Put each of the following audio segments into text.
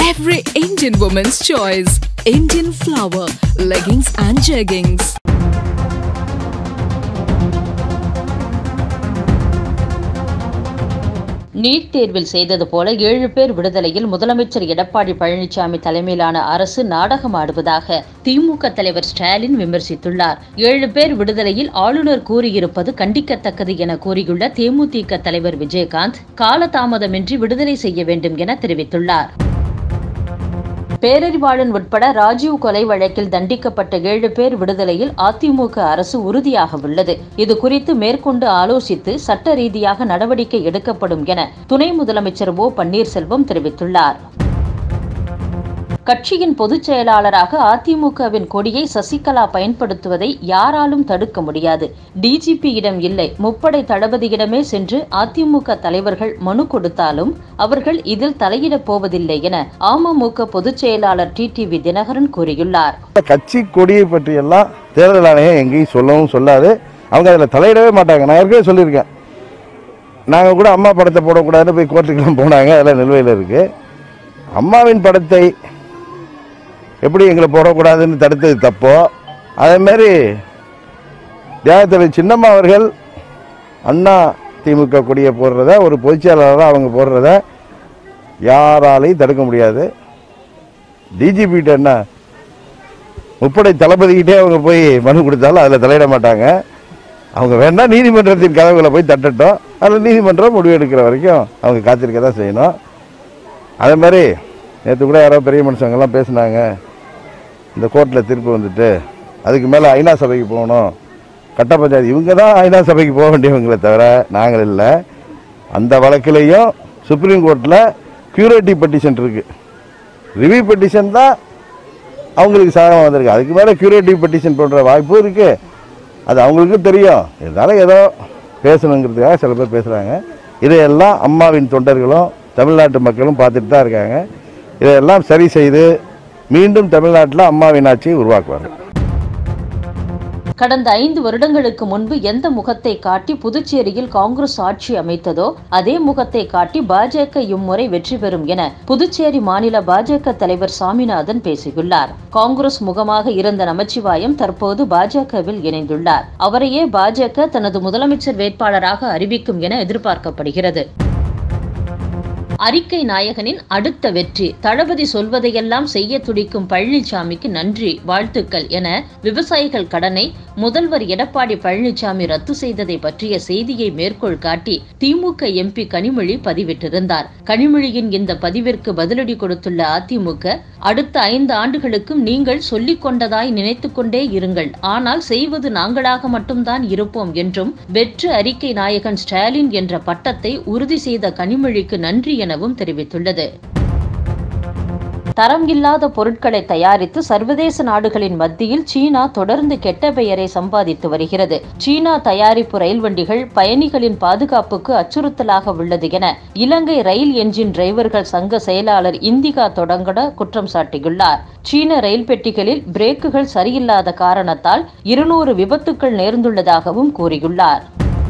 Every Indian woman's choice. Indian flower, leggings and jeggings. NEET தேர்வில் செய்தது போல ஏழு பேர் விடுதலையில் முதலமைச்சர் எடப்பாடி பழனிசாமி தலைமையிலான அரசு நாடகமாடுவதாக திமுக தலைவர் ஸ்டாலின் விமர்சித்துள்ளார் ஏழு பேர் விடுதலையில் ஆளுநர் கூறியிருப்பது கண்டிக்கத்தக்கது என கூறியுள்ள தேமுதிக தலைவர் விஜயகாந்த் காலதாமதமின்றி விடுதலை செய்ய வேண்டும் என தெரிவித்துள்ளார் பேரறிவாளன் உட்பட ராஜீவ் கொலை வழக்கில் தண்டிக்கப்பட்ட ஏழு பேர் விடுதலையில் அதிமுக அரசு உறுதியாக உள்ளது இது குறித்து மேற்கொண்டு ஆலோசித்து சட்ட ரீதியாக நடவடிக்கை எடுக்கப்படும் என துணை முதலமைச்சர் ஓ பன்னீர்செல்வம் தெரிவித்துள்ளார் கட்சியின் பொதுச் செயலாளராக அதிமுகவின் கொடியை சசிகலா பயன்படுத்துவதை யாராலும் தடுக்க முடியாது டிஜிபியிடம் இல்லை முப்படை தளபதியிடமே சென்று அதிமுக தலைவர்கள் மனு கொடுத்தாலும் அவர்கள் இதில் தலையிடப் போவதில்லை என அமமுக பொதுச் செயலாளர் டிடிவி தினகரன் கூறியுள்ளார் கட்சி கொடியை பற்றியெல்லாம் தேர்தல் ஆணையம் எங்கேயும் சொல்லவும் சொல்லாது அவங்க அதில் தலையிடவே மாட்டாங்க நான் ஏற்கனவே சொல்லியிருக்கேன் நாங்கள் கூட அம்மா படத்தை போடக்கூடாதுன்னு போய் கோர்ட்டுக்கெல்லாம் போனாங்க அதெல்லாம் நிலுவையில் இருக்குது அம்மாவின் படத்தை எப்படி எங்களை போடக்கூடாதுன்னு தடுத்தது தப்போ அதேமாரி தியாகத்தலை சின்னம்மா அவர்கள் அண்ணா திமுக கொடியை போடுறத ஒரு பொதுச்செயலாளராக அவங்க போடுறத யாராலையும் தடுக்க முடியாது டிஜிபிகிட்ட என்ன முப்படை தளபதிக்கிட்டே அவங்க போய் மனு கொடுத்தாலும் அதில் தலையிட மாட்டாங்க அவங்க வேணா நீதிமன்றத்தின் கதவுகளை போய் தட்டட்டும் அதில் நீதிமன்றம் முடிவு எடுக்கிற வரைக்கும் அவங்க காத்திருக்க தான் செய்யணும் அதே மாதிரி நேற்று கூட யாரோ பெரிய மனுஷங்கள்லாம் பேசுனாங்க இந்த கோர்ட்டில் தீர்ப்பு வந்துட்டு அதுக்கு மேலே ஐநா சபைக்கு போகணும் கட்ட பஞ்சாயத்து இவங்க தான் ஐநா சபைக்கு போக வேண்டியவங்களே தவிர நாங்கள் இல்லை அந்த வழக்கிலையும் சுப்ரீம் கோர்ட்டில் க்யூரேட்டிவ் பெட்டிஷன் இருக்குது ரிவ்யூ பெட்டிஷன் தான் அவங்களுக்கு சாதகமாக வந்திருக்கு அதுக்கு மேலே க்யூரேட்டிவ் பெட்டிஷன் போன்ற வாய்ப்பும் இருக்குது அது அவங்களுக்கும் தெரியும் இருந்தாலும் ஏதோ பேசணுங்கிறதுக்காக சில பேர் பேசுகிறாங்க இதையெல்லாம் அம்மாவின் தொண்டர்களும் தமிழ்நாட்டு மக்களும் பார்த்துட்டு தான் இருக்காங்க இதையெல்லாம் சரி செய்து மீண்டும் தமிழ்நாட்டில் அம்மாவின் ஆட்சியை உருவாக்குவார்கள் கடந்த ஐந்து வருடங்களுக்கு முன்பு எந்த முகத்தை காட்டி புதுச்சேரியில் காங்கிரஸ் ஆட்சி அமைத்ததோ அதே முகத்தை காட்டி பாஜக இம்முறை வெற்றி பெறும் என புதுச்சேரி மாநில பாஜக தலைவர் சாமிநாதன் பேசியுள்ளார் காங்கிரஸ் முகமாக இருந்த நமச்சிவாயம் தற்போது பாஜகவில் இணைந்துள்ளார் அவரையே பாஜக தனது முதலமைச்சர் வேட்பாளராக அறிவிக்கும் என எதிர்பார்க்கப்படுகிறது அறிக்கை நாயகனின் அடுத்த வெற்றி தளபதி சொல்வதையெல்லாம் செய்ய துடிக்கும் பழனிசாமிக்கு நன்றி வாழ்த்துக்கள் என விவசாயிகள் கடனை முதல்வர் எடப்பாடி பழனிசாமி ரத்து செய்ததை பற்றிய செய்தியை மேற்கோள் காட்டி திமுக எம்பி கனிமொழி பதிவிட்டிருந்தார் கனிமொழியின் இந்த பதிவிற்கு பதிலடி கொடுத்துள்ள அதிமுக அடுத்த ஐந்து ஆண்டுகளுக்கும் நீங்கள் சொல்லிக் கொண்டதாய் நினைத்துக் கொண்டே இருங்கள் ஆனால் செய்வது நாங்களாக மட்டும்தான் இருப்போம் என்றும் வெற்று அறிக்கை நாயகன் ஸ்டாலின் என்ற பட்டத்தை உறுதி செய்த கனிமொழிக்கு நன்றி எனவும் தெரிவித்துள்ளது தரம் இல்லாத பொருட்களை தயாரித்து சர்வதேச நாடுகளின் மத்தியில் சீனா தொடர்ந்து கெட்ட பெயரை சம்பாதித்து வருகிறது சீனா தயாரிப்பு ரயில் வண்டிகள் பயணிகளின் பாதுகாப்புக்கு அச்சுறுத்தலாக உள்ளது என இலங்கை ரயில் என்ஜின் டிரைவர்கள் சங்க செயலாளர் இந்திகா தொடங்கட குற்றம் சாட்டியுள்ளார் சீன ரயில் பெட்டிகளில் பிரேக்குகள் சரியில்லாத காரணத்தால் இருநூறு விபத்துக்கள் நேர்ந்துள்ளதாகவும் கூறியுள்ளார்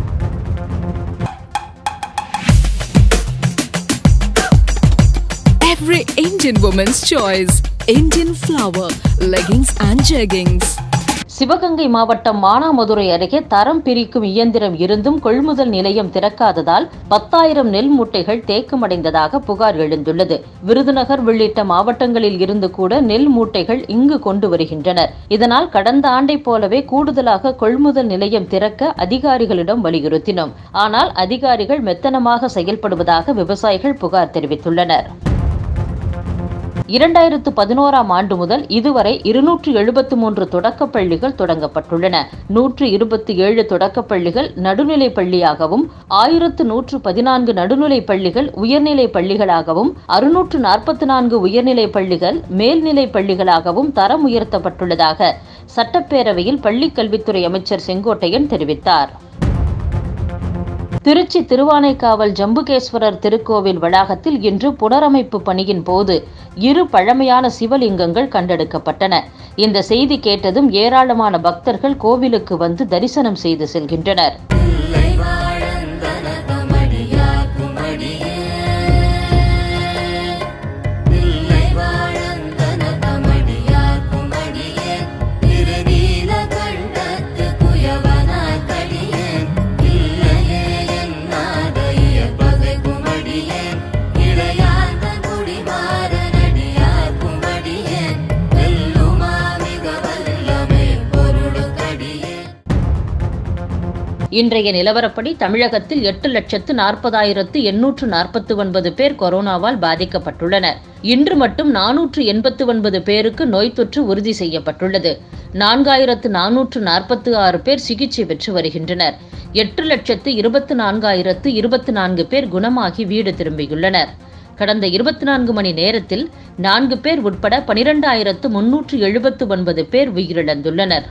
Every Indian woman's choice. Indian flower, leggings and jeggings. Sivaganga மாவட்டம் மானாமதுரை அருகே தரம் பிரிக்கும் இயந்திரம் இருந்தும் கொள்முதல் நிலையம் திறக்காததால் பத்தாயிரம் நெல் மூட்டைகள் தேக்கமடைந்ததாக புகார் எழுந்துள்ளது விருதுநகர் உள்ளிட்ட மாவட்டங்களில் இருந்து கூட நெல் மூட்டைகள் இங்கு கொண்டு வருகின்றனர் இதனால் கடந்த ஆண்டைப் போலவே கூடுதலாக கொள்முதல் நிலையம் திறக்க அதிகாரிகளிடம் வலியுறுத்தினோம் ஆனால் அதிகாரிகள் மெத்தனமாக செயல்படுவதாக விவசாயிகள் புகார் தெரிவித்துள்ளனர் இரண்டாயிரத்து பதினோராம் ஆண்டு முதல் இதுவரை இருநூற்று எழுபத்து மூன்று தொடக்கப் பள்ளிகள் தொடங்கப்பட்டுள்ளன நூற்று இருபத்தி ஏழு தொடக்கப் பள்ளிகள் நடுநிலைப் பள்ளியாகவும் ஆயிரத்து நூற்று பதினான்கு நடுநிலைப் பள்ளிகள் உயர்நிலைப் பள்ளிகளாகவும் அறுநூற்று நாற்பத்தி நான்கு உயர்நிலைப் பள்ளிகள் மேல்நிலைப் பள்ளிகளாகவும் தரம் உயர்த்தப்பட்டுள்ளதாக சட்டப்பேரவையில் பள்ளிக் கல்வித்துறை அமைச்சர் செங்கோட்டையன் தெரிவித்தார் திருச்சி திருவானைக்காவல் ஜம்புகேஸ்வரர் திருக்கோவில் வளாகத்தில் இன்று புனரமைப்பு பணியின் போது இரு பழமையான சிவலிங்கங்கள் கண்டெடுக்கப்பட்டன இந்த செய்தி கேட்டதும் ஏராளமான பக்தர்கள் கோவிலுக்கு வந்து தரிசனம் செய்து செல்கின்றனர் வாழந்தனதமடியாக்கும்படியே இன்றைய நிலவரப்படி தமிழகத்தில் எட்டு லட்சத்து நாற்பதாயிரத்து எண்ணூற்று நாற்பத்து ஒன்பது பேர் கொரோனாவால் பாதிக்கப்பட்டுள்ளனர் இன்று மட்டும் நானூற்று எண்பத்து ஒன்பது பேருக்கு நோய் தொற்று உறுதி செய்யப்பட்டுள்ளது நான்காயிரத்து நானூற்று நாற்பத்து ஆறு பேர் சிகிச்சை பெற்று வருகின்றனர் எட்டு லட்சத்து இருபத்து நான்காயிரத்து இருபத்து நான்கு பேர் குணமாகி வீடு திரும்பியுள்ளனர் கடந்த இருபத்தி நான்கு மணி நேரத்தில் நான்கு பேர் உட்பட பனிரெண்டாயிரத்து முன்னூற்று எழுபத்து ஒன்பது பேர் உயிரிழந்துள்ளனர்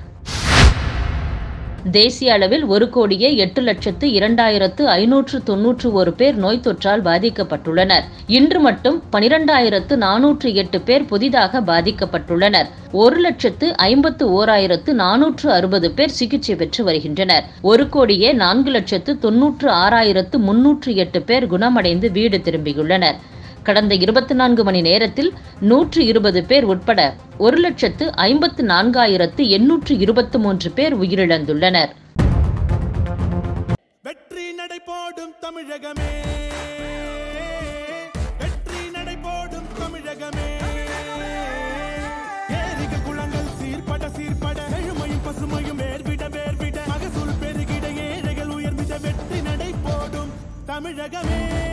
தேசிய அளவில் ஒரு கோடியே எட்டு லட்சத்து இரண்டாயிரத்து ஐநூற்று தொன்னூற்று ஒரு பேர் நோய் தொற்றால் பாதிக்கப்பட்டுள்ளனர் இன்று மட்டும் பனிரெண்டாயிரத்து நானூற்று எட்டு பேர் புதிதாக பாதிக்கப்பட்டுள்ளனர் ஒரு லட்சத்து ஐம்பத்து ஓராயிரத்து நானூற்று அறுபது பேர் சிகிச்சை பெற்று வருகின்றனர் ஒரு கோடியே நான்கு லட்சத்து தொன்னூற்று ஆறாயிரத்து முன்னூற்று எட்டு பேர் குணமடைந்து வீடு திரும்பியுள்ளனர் கடந்த இருபத்தி நான்கு மணி நேரத்தில் நூற்று இருபது பேர் உட்பட ஒரு லட்சத்து ஐம்பத்து நான்காயிரத்து எண்ணூற்று இருபத்து மூன்று பேர் உயிரிழந்துள்ளனர் வெற்றி நடை போடும் தமிழகமே வெற்றி நடை போடும் தமிழகமே ஏரிகள் குளங்கள் சீர்பட சீர்பட செழுமையும் பசுமையும் வேர்விட வேர்விட மகசூல் பெருகிட ஏழைகள் உயர்ந்திட வெற்றி நடை போடும் தமிழகமே